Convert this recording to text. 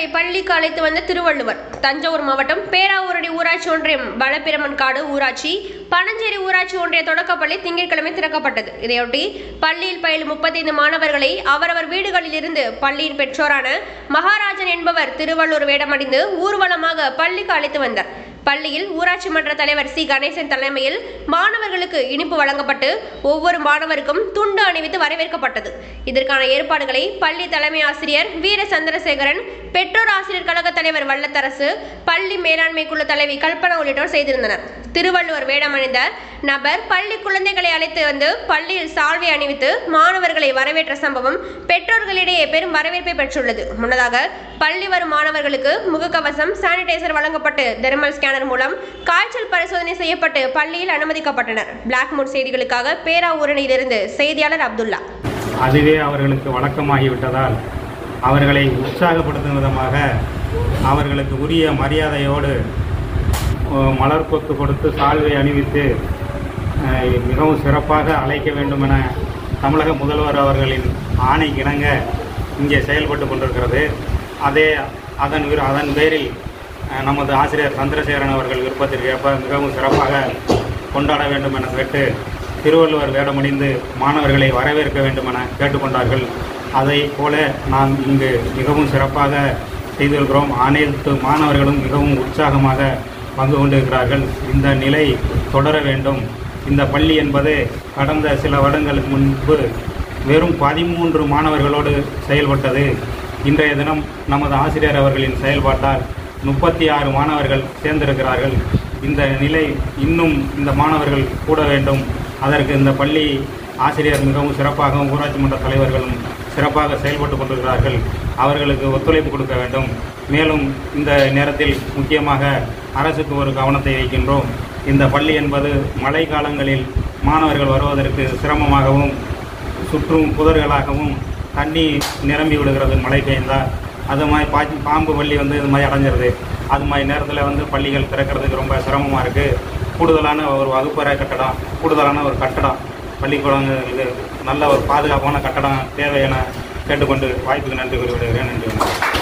பள்ளிக்கு அழைத்து வந்த திருவள்ளுவர் தஞ்சாவூர் மாவட்டம் பேராவூரணி ஊராட்சி ஒன்றியம் பலப்பிரமன் காடு ஊராட்சி பனஞ்சேரி ஊராட்சி ஒன்றிய தொடக்கப்பள்ளி திங்கட்கிழமை திறக்கப்பட்டது இதையொட்டி பள்ளியில் பயிலும் முப்பத்தைந்து மாணவர்களை அவரவர் வீடுகளில் இருந்து பள்ளியின் பெற்றோரான மகாராஜன் என்பவர் திருவள்ளூர் வேடமணிந்து ஊர்வலமாக பள்ளிக்கு அழைத்து வந்தார் பள்ளியில் ஊராட்சி மன்ற தலைவர் சி கணேசன் தலைமையில் மாணவர்களுக்கு இனிப்பு வழங்கப்பட்டு ஒவ்வொரு மாணவருக்கும் துண்டு அணிவித்து வரவேற்கப்பட்டது இதற்கான ஏற்பாடுகளை பள்ளி தலைமை ஆசிரியர் வீர சந்திரசேகரன் பெற்றோர் ஆசிரியர் கழக தலைவர் வல்லத்தரசு பள்ளி மேலாண்மை குழு தலைவி கல்பனா உள்ளிட்டோர் செய்திருந்தனர் திருவள்ளுவர் வேடமணிந்த நபர் பள்ளி குழந்தைகளை அழைத்து வந்து பள்ளியில் சால்வை அணிவித்து மாணவர்களை வரவேற்ற சம்பவம் பெற்றோர்களிடையே பெரும் வரவேற்பை பெற்றுள்ளது முன்னதாக பள்ளி வரும் மாணவர்களுக்கு முகக்கவசம் சானிடைசர் வழங்கப்பட்டு தெர்மல் ஸ்கேனர் மூலம் காய்ச்சல் பரிசோதனை செய்யப்பட்டு பள்ளியில் அனுமதிக்கப்பட்டனர் பிளாக் மூட் செய்திகளுக்காக பேராவூரணியிலிருந்து செய்தியாளர் அப்துல்லா அதுவே அவர்களுக்கு வழக்கமாகிவிட்டதால் அவர்களை உற்சாகப்படுத்தும் விதமாக அவர்களுக்கு உரிய மரியாதையோடு அஹ், மலர் கொத்து கொடுத்து சால்வை அணிவித்து அஹ், மிகவும் சிறப்பாக அழைக்க வேண்டும் என தமிழக முதல்வர் அவர்களின் ஆணை இணங்க இங்கே செயல்பட்டு கொண்டிருக்கிறது அதே அதன் விரு- அதன் பேரில் அஹ், நமது ஆசிரியர் சந்திரசேகரன் அவர்கள் விருப்பத்திற்கு ஏற்ப மிகவும் சிறப்பாக கொண்டாட வேண்டும் என கேட்டு திருவள்ளுவர் வேடமணிந்து மாணவர்களை வரவேற்க வேண்டும் என கேட்டுக்கொண்டார்கள் அதை போல நாம் இங்கு மிகவும் சிறப்பாக செய்திருக்கிறோம் அனைத்து மாணவர்களும் மிகவும் உற்சாகமாக பங்கு கொண்டிருக்கிறார்கள் இந்த நிலை தொடர வேண்டும் இந்த பள்ளி என்பது கடந்த சில வருடங்களுக்கு முன்பு வெறும் பதிமூன்று மாணவர்களோடு செயல்பட்டது இன்றைய தினம் நமது ஆசிரியர் அவர்களின் செயல்பாட்டால் முப்பத்தி ஆறு மாணவர்கள் சேர்ந்திருக்கிறார்கள் இந்த நிலை இன்னும் இந்த மாணவர்கள் கூட வேண்டும் அதற்கு இந்த பள்ளி ஆசிரியர் மிகவும் சிறப்பாகவும் ஊராட்சி மன்ற தலைவர்களும் சிறப்பாக செயல்பட்டு கொண்டிருக்கிறார்கள் அவர்களுக்கு ஒத்துழைப்பு கொடுக்க வேண்டும் மேலும் இந்த நேரத்தில் முக்கியமாக அரசுக்கு ஒரு கவனத்தை வைக்கின்றோம் இந்த பள்ளி என்பது மழை காலங்களில் மாணவர்கள் வருவதற்கு சிரமமாகவும் சுற்றும் புதர்களாகவும் தண்ணி நிரம்பி விடுகிறது மழை பெய்ந்தால் அது மாதிரி பா பாம்பு பள்ளி வந்து இது மாதிரி அடைஞ்சிருது அது மாதிரி நேரத்தில் வந்து பள்ளிகள் திறக்கிறதுக்கு ரொம்ப சிரமமாக இருக்குது கூடுதலான ஒரு வகுப்பறை கட்டடம் கூடுதலான ஒரு கட்டடம் பள்ளிக்கூடங்களுக்கு நல்ல ஒரு பாதுகாப்பான கட்டடம் தேவை என கேட்டுக்கொண்டு வாய்ப்புக்கு நன்றி கூறி விடுகிறேன் நன்றி வணக்கம்